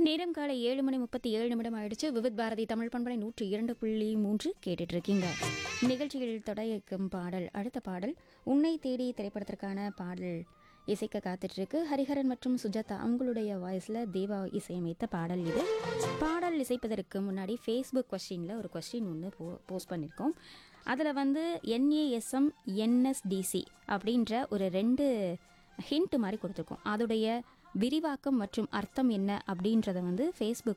நேரம் காலை ஏழு மணி முப்பத்தி ஏழு நிமிடம் ஆயிடுச்சு விவித் பாரதி தமிழ் பண்பலை நூற்றி இரண்டு புள்ளி மூன்று கேட்டுட்டு இருக்கீங்க நிகழ்ச்சியில் தொடக்கும் பாடல் அடுத்த பாடல் உன்னை தேடி திரைப்படத்திற்கான பாடல் இசைக்க காத்துட்டு இருக்கு ஹரிஹரன் மற்றும் சுஜாதா அவங்களுடைய வாய்ஸில் தேவா இசையமைத்த பாடல் இது பாடல் இசைப்பதற்கு முன்னாடி ஃபேஸ்புக் கொஸ்டினில் ஒரு கொஸ்டின் ஒன்று போ போஸ்ட் பண்ணியிருக்கோம் அதில் வந்து என்ஏஎஸ்எம் என்எஸ்டிசி அப்படின்ற ஒரு ரெண்டு ஹிண்ட் மாதிரி கொடுத்துருக்கோம் அதோடைய விரிவாக்கம் மற்றும் அர்த்தம் என்ன அப்படின்றத வந்து ஃபேஸ்புக்